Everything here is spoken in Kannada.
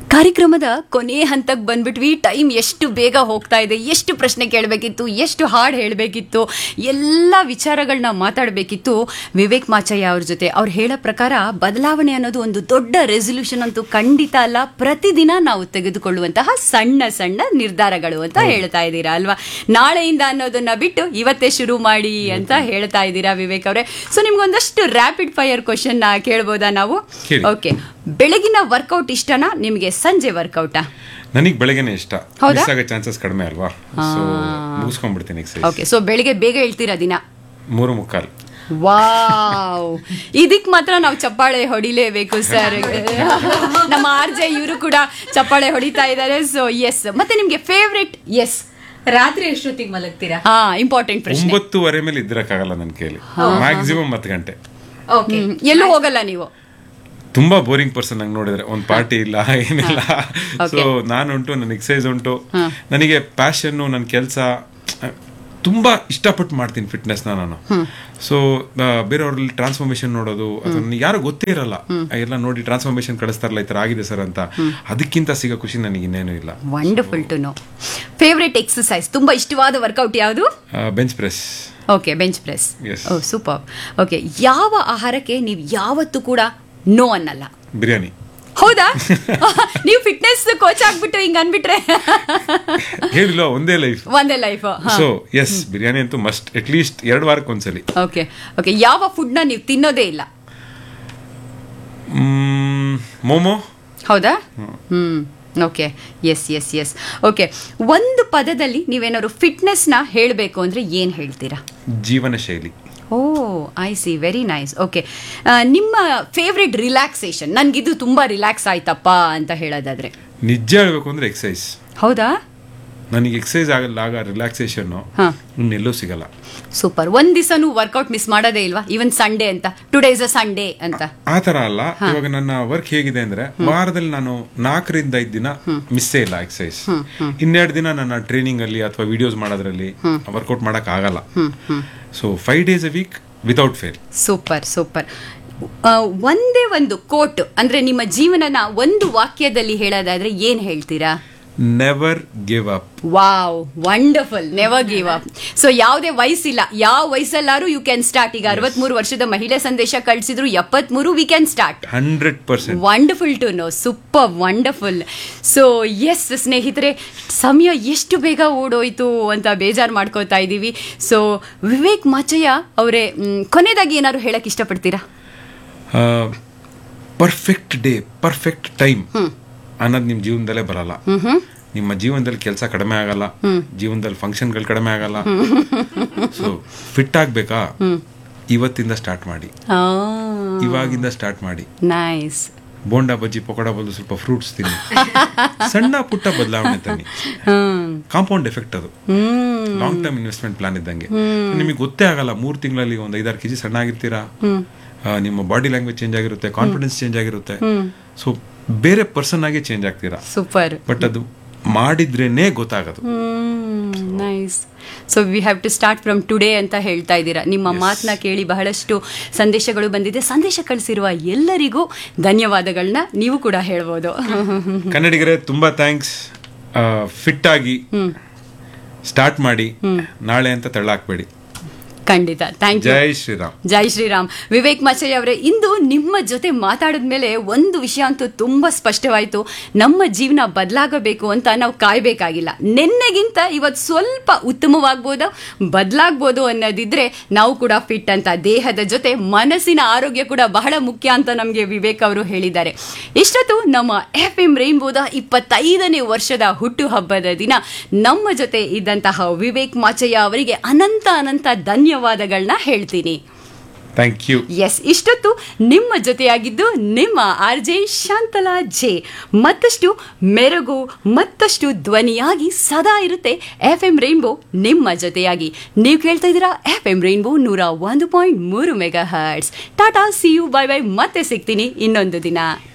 ಕಾರ್ಯಕ್ರಮದ ಕೊನೆ ಹಂತಕ್ಕೆ ಬಂದ್ಬಿಟ್ವಿ ಟೈಮ್ ಎಷ್ಟು ಬೇಗ ಹೋಗ್ತಾ ಇದೆ ಎಷ್ಟು ಪ್ರಶ್ನೆ ಕೇಳಬೇಕಿತ್ತು ಎಷ್ಟು ಹಾಡು ಹೇಳಬೇಕಿತ್ತು ಎಲ್ಲ ವಿಚಾರಗಳನ್ನ ಮಾತಾಡಬೇಕಿತ್ತು ವಿವೇಕ್ ಮಾಚಯ್ಯ ಅವ್ರ ಜೊತೆ ಅವ್ರು ಹೇಳೋ ಪ್ರಕಾರ ಬದಲಾವಣೆ ಅನ್ನೋದು ಒಂದು ದೊಡ್ಡ ರೆಸೊಲ್ಯೂಷನ್ ಅಂತೂ ಖಂಡಿತ ಅಲ್ಲ ಪ್ರತಿದಿನ ನಾವು ತೆಗೆದುಕೊಳ್ಳುವಂತಹ ಸಣ್ಣ ಸಣ್ಣ ನಿರ್ಧಾರಗಳು ಅಂತ ಹೇಳ್ತಾ ಇದ್ದೀರಾ ಅಲ್ವಾ ನಾಳೆಯಿಂದ ಅನ್ನೋದನ್ನ ಬಿಟ್ಟು ಇವತ್ತೇ ಶುರು ಮಾಡಿ ಅಂತ ಹೇಳ್ತಾ ಇದ್ದೀರಾ ವಿವೇಕ್ ಅವರೇ ಸೊ ನಿಮ್ಗೊಂದಷ್ಟು ರ್ಯಾಪಿಡ್ ಫೈರ್ ಕ್ವಶನ್ ಕೇಳ್ಬೋದಾ ನಾವು ಕೇಳಿ. ಓಕೆ ಬೆಳಗಿನ ವರ್ಕೌಟ್ ಇಷ್ಟನಾ ನಿಮಗೆ ಸಂಜೆ ವರ್ಕೌಟಾ ನನಗೆ ಬೆಳಗ್ಗೆನೆ ಇಷ್ಟ ಹೌದಾ? ಮಿಸ್ ಆಗೋ ಚಾನ್ಸಸ್ ಕಡಿಮೆ ಅಲ್ವಾ ಸೊ ಮುಗಿಸ್ಕೊಂಡ್ಬಿಡ್ತೀನಿ ಎಕ್ಸೈಸ್ ಓಕೆ ಸೊ ಬೆಳಿಗ್ಗೆ ಬೇಗ ಹೇಳ್ತೀರಾ ದಿನ ಮೂರು ಮುಕ್ಕಾಲ್ ವಾವ್ ಇದಕ್ ಮಾತ್ರ ನಾವು ಚಪ್ಪಾಳೆ ಹೊಡಿಲೇಬೇಕು ಸರ್ ನಮ್ಮ ಆರ್ ಜೆ ಇವರು ಕೂಡ ಚಪ್ಪಾಳೆ ಹೊಡಿತಾ ಇದ್ದಾರೆ ಸೊ ಎಸ್ ಮತ್ತೆ ನಿಮ್ಗೆ ಫೇವ್ರೆಟ್ ಎಸ್ ರಾತ್ರಿ ಎಷ್ಟೊತ್ತಿಗೆ ಮಲಗ್ತೀರಾ ಹಾ ಇಂಪಾರ್ಟೆಂಟ್ ಪ್ರಶ್ನೆ ಒಂಬತ್ತುವರೆ ಮೇಲೆ ಇದ್ರಕ್ಕಾಗಲ್ಲ ನನ್ನ ಕೈಲಿ ಮ್ಯಾಕ್ಸಿಮಮ್ ಹತ್ತು ಗಂಟೆ ಓಕೆ ಹ್ಮ್. ಎಲ್ಲೂ ಹೋಗಲ್ಲ ನೀವು ತುಂಬಾ ಬೋರಿಂಗ್ ಪರ್ಸನ್ ನಂಗೆ ನೋಡಿದ್ರೆ ಒಂದು ಪಾರ್ಟಿ ಇಲ್ಲ ಏನಿಲ್ಲ ಸೊ ನಾನುಂಟು ನನ್ನ ಎಕ್ಸೈಸ್ ಉಂಟು ನನಗೆ ಪ್ಯಾಷನ್ನು ನನ್ನ ಕೆಲಸ ತುಂಬಾ ಇಷ್ಟಪಟ್ಟು ಮಾಡ್ತೀನಿ ಫಿಟ್ನೆಸ್ನ ನಾನು ಸೊ ಬೇರೆಯವ್ರಲ್ಲಿ ಟ್ರಾನ್ಸ್ಫಾರ್ಮೇಶನ್ ನೋಡೋದು ಅದನ್ನ ಯಾರು ಗೊತ್ತೇ ಇರಲ್ಲ ಎಲ್ಲ ನೋಡಿ ಟ್ರಾನ್ಸ್ಫಾರ್ಮೇಶನ್ ಕಳಿಸ್ತಾರಲ್ಲ ಈ ತರ ಆಗಿದೆ ಸರ್ ಅಂತ ಅದಕ್ಕಿಂತ ಸಿಗೋ ಖುಷಿ ನನಗೆ ಇನ್ನೇನು ಇಲ್ಲ wonderful to know favourite exercise ತುಂಬಾ ಇಷ್ಟವಾದ ವರ್ಕೌಟ್ ಯಾವುದು bench press okay bench press Yes. Oh super okay ಯಾವ ಆಹಾರಕ್ಕೆ ನೀವು ಯಾವತ್ತೂ ಕೂಡ ನೋ ಅನ್ನಲ್ಲ ಬಿರಿಯಾನಿ ಹೌದಾ ನೀವು ಫಿಟ್ನೆಸ್ ಕೋಚ್ ಆಗ್ಬಿಟ್ಟು ಹಿಂಗ್ ಅನ್ಬಿಟ್ರೆ ಹೇಳಿಲ್ಲ ಒಂದೇ ಲೈಫ್ ಒಂದೇ ಲೈಫ್ ಸೊ ಎಸ್ ಬಿರಿಯಾನಿ ಅಂತೂ ಮಸ್ಟ್ ಅಟ್ ಲೀಸ್ಟ್ ಎರಡು ವಾರಕ್ಕೆ ಒಂದ್ಸಲಿ ಓಕೆ ಓಕೆ ಯಾವ ಫುಡ್ ನ ನೀವು ತಿನ್ನೋದೇ ಇಲ್ಲ ಮ್, ಮೋಮೋ ಹೌದಾ ಹ್ಮ್ okay yes yes yes okay ಒಂದು ಪದದಲ್ಲಿ ನೀವೇನಾದ್ರು ಫಿಟ್ನೆಸ್ ನ ಹೇಳಬೇಕು ಅಂದ್ರೆ ಏನ್ ಹೇಳ್ತೀರಾ ಜೀವನ ಶೈಲಿ oh I see very nice okay ನಿಮ್ಮ ಫೇವ್ರೆಟ್ ರಿಲ್ಯಾಕ್ಸೇಷನ್ ನನ್ಗಿದು ತುಂಬಾ ರಿಲ್ಯಾಕ್ಸ್ ಆಯ್ತಪ್ಪ ಅಂತ ಹೇಳೋದಾದ್ರೆ ನಿಜ ಹೇಳ್ಬೇಕು ಅಂದ್ರೆ ಎಕ್ಸೈಸ್ ಹೌದಾ ನನಗೆ ಎಕ್ಸೈಸ್ ಆಗಲ್ಲ ಆಗ ರಿಲ್ಯಾಕ್ಸೇಷನ್ ಹಾ. ಇನ್ನೆಲ್ಲೂ ಸಿಗಲ್ಲ ಸೂಪರ್ ಒಂದ್ ದಿವಸನೂ ವರ್ಕೌಟ್ ಮಿಸ್ ಮಾಡೋದೇ ಇಲ್ವಾ ಇವನ್ ಸಂಡೇ ಅಂತ ಟುಡೇ ಇಸ್ ಅ ಸಂಡೇ ಅಂತ ಆ ತರ ಅಲ್ಲ ಇವಾಗ ನನ್ನ ವರ್ಕ್ ಹೇಗಿದೆ ಅಂದ್ರೆ ವಾರದಲ್ಲಿ ನಾನು ನಾಲ್ಕರಿಂದ ಐದು ದಿನ ಮಿಸ್ಸೇ ಇಲ್ಲ ಎಕ್ಸೈಸ್ ಇನ್ನೆರಡು ದಿನ ನನ್ನ ಟ್ರೈನಿಂಗ್ ಅಲ್ಲಿ ಅಥವಾ ವಿಡಿಯೋಸ್ ಮಾಡೋದ್ರಲ್ಲಿ ವರ್ಕೌಟ್ ಮಾಡಕ್ ಆಗಲ್ಲ so five days a week without fail super super ಒಂದೇ ಒಂದು ಕೋಟ್ ಅಂದ್ರೆ ನಿಮ್ಮ ಜೀವನನ ಒಂದು ವಾಕ್ಯದಲ್ಲಿ ಹೇಳೋದಾದ್ರೆ ಏನ್ ಹೇಳ್ತೀರಾ never give up wow wonderful never give up so ಯಾವುದೇ ವಯಸ್ಸಿಲ್ಲ ಯಾವ ವಯಸ್ಸಲ್ಲಾರು ಯು ಕ್ಯಾನ್ ಸ್ಟಾರ್ಟ್ ಈಗ ಅರವತ್ಮೂರು ವರ್ಷದ ಮಹಿಳೆ ಸಂದೇಶ ಕಳಿಸಿದ್ರು ಎಪ್ಪತ್ಮೂರು we can start hundred percent wonderful to know super wonderful so yes ಸ್ನೇಹಿತರೆ ಸಮಯ ಎಷ್ಟು ಬೇಗ ಓಡೋಯ್ತು ಅಂತ ಬೇಜಾರು ಮಾಡ್ಕೋತಾ ಇದ್ದೀವಿ ಸೊ ವಿವೇಕ್ ಮಾಚಯ್ಯ ಅವರೇ ಮ್, ಕೊನೆಯದಾಗಿ ಏನಾದ್ರು ಹೇಳಕ್ ಇಷ್ಟಪಡ್ತೀರಾ ಪರ್ಫೆಕ್ಟ್ ಡೇ ಪರ್ಫೆಕ್ಟ್ ಟೈಮ್ ಅನ್ನೋದು ನಿಮ್ಮ ಜೀವನದಲ್ಲೇ ಬರಲ್ಲ ನಿಮ್ಮ ಜೀವನದಲ್ಲಿ ಕೆಲಸ ಕಡಿಮೆ ಆಗಲ್ಲ ಜೀವನದಲ್ಲಿ ಫಂಕ್ಷನ್ಗಳು ಕಡಿಮೆ ಆಗಲ್ಲ ಸೊ ಫಿಟ್ ಆಗ್ಬೇಕಾ ಇವತ್ತಿಂದ ಸ್ಟಾರ್ಟ್ ಮಾಡಿ ಇವಾಗಿಂದ ಸ್ಟಾರ್ಟ್ ಮಾಡಿ ನೈಸ್ ಬೋಂಡಾ ಬಜ್ಜಿ ಪಕೋಡ ಬದಲು ಸ್ವಲ್ಪ ಫ್ರೂಟ್ಸ್ ತಿನ್ನಿ ಸಣ್ಣ ಪುಟ್ಟ ಬದಲಾವಣೆ ತನ್ನಿ ಕಾಂಪೌಂಡ್ ಎಫೆಕ್ಟ್ ಅದು ಲಾಂಗ್ ಟರ್ಮ್ ಇನ್ವೆಸ್ಟ್ಮೆಂಟ್ ಪ್ಲಾನ್ ಇದ್ದಂಗೆ ನಿಮಗೆ ಗೊತ್ತೇ ಆಗಲ್ಲ ಮೂರು ತಿಂಗಳಲ್ಲಿ ಒಂದು ಐದಾರು ಕೆಜಿ ಸಣ್ಣ ಆಗಿರ್ತೀರಾ ಆ, ನಿಮ್ಮ ಬಾಡಿ ಲ್ಯಾಂಗ್ವೇಜ್ ಚೇಂಜ್ ಆಗಿರುತ್ತೆ ಕಾನ್ಫಿಡೆನ್ಸ್ ಚೇಂಜ್ ಆಗಿರುತ್ತೆ ಸೊ ಬೇರೆ ಪರ್ಸನ್ ಆಗಿ ಚೇಂಜ್ ಆಗ್ತೀರಾ ಸೂಪರ್ ಬಟ್ ಅದು ಮಾಡಿದ್ರೇನೆ ಗೊತ್ತಾಗೋದು nice so we have to start from today ಅಂತ ಹೇಳ್ತಾ ಇದ್ದೀರಾ ನಿಮ್ಮ ಮಾತನ್ನ ಕೇಳಿ ಬಹಳಷ್ಟು ಸಂದೇಶಗಳು ಬಂದಿದೆ ಸಂದೇಶ ಕಳಿಸಿರುವ ಎಲ್ಲರಿಗೂ ಧನ್ಯವಾದಗಳನ್ನ ನೀವು ಕೂಡ ಹೇಳ್ಬೋದು ಕನ್ನಡಿಗರೇ ತುಂಬಾ ಥ್ಯಾಂಕ್ಸ್ ಫಿಟ್ ಆಗಿ ಸ್ಟಾರ್ಟ್ ಮಾಡಿ ನಾಳೆ ಅಂತ ತಳ್ಳಾಕ್ಬೇಡಿ ಖಂಡಿತ ಥ್ಯಾಂಕ್ ಯು ಜೈ ಶ್ರೀರಾಮ್ ಜೈ ಶ್ರೀರಾಮ್ ವಿವೇಕ್ ಮಚಯ್ಯ ಅವರೇ ಇಂದು ನಿಮ್ಮ ಜೊತೆ ಮಾತಾಡಿದ ಮೇಲೆ ಒಂದು ವಿಷಯ ಅಂತೂ ತುಂಬಾ ಸ್ಪಷ್ಟವಾಯಿತು ನಮ್ಮ ಜೀವನ ಬದಲಾಗಬೇಕು ಅಂತ ನಾವು ಕಾಯ್ಬೇಕಾಗಿಲ್ಲ ನಿನ್ನೆಗಿಂತ ಇವತ್ತು ಸ್ವಲ್ಪ ಉತ್ತಮವಾಗ್ಬೋದು ಬದಲಾಗ್ಬೋದು ಅನ್ನೋದಿದ್ರೆ ನಾವು ಕೂಡ ಫಿಟ್ ಅಂತ ದೇಹದ ಜೊತೆ ಮನಸ್ಸಿನ ಆರೋಗ್ಯ ಕೂಡ ಬಹಳ ಮುಖ್ಯ ಅಂತ ನಮಗೆ ವಿವೇಕ್ ಅವರು ಹೇಳಿದ್ದಾರೆ ಇಷ್ಟೊತ್ತು ನಮ್ಮ ಎಫ್ ಎಂ ರೈನ್ಬೋದ ಇಪ್ಪತ್ತೈದನೇ ವರ್ಷದ ಹುಟ್ಟುಹಬ್ಬದ ದಿನ ನಮ್ಮ ಜೊತೆ ಇದ್ದಂತಹ ವಿವೇಕ್ ಮಾಚಯ್ಯ ಅವರಿಗೆ ಅನಂತ ಅನಂತ ಧನ್ಯವಾದಗಳನ್ನ ಹೇಳ್ತೀನಿ ಥ್ಯಾಂಕ್ ಯು ಎಸ್ ಇಷ್ಟೊತ್ತು ನಿಮ್ಮ ಜೊತೆಯಾಗಿದ್ದು ನಿಮ್ಮ ಆರ್ ಜೆ ಶಾಂತಲಾ ಜೆ ಮತ್ತಷ್ಟು ಮೆರುಗು ಮತ್ತಷ್ಟು ಧ್ವನಿಯಾಗಿ ಸದಾ ಇರುತ್ತೆ ಎಫ್ ಎಂ ರೈನ್ಬೋ ನಿಮ್ಮ ಜೊತೆಯಾಗಿ ನೀವು ಕೇಳ್ತಾ ಇದ್ದೀರಾ ಎಫ್ ಎಂ ರೈನ್ಬೋ ನೂರ ಒಂದು ಪಾಯಿಂಟ್ ಮೂರು mega hertz tata see you bye bye ಮತ್ತೆ ಸಿಗ್ತೀನಿ ಇನ್ನೊಂದು ದಿನ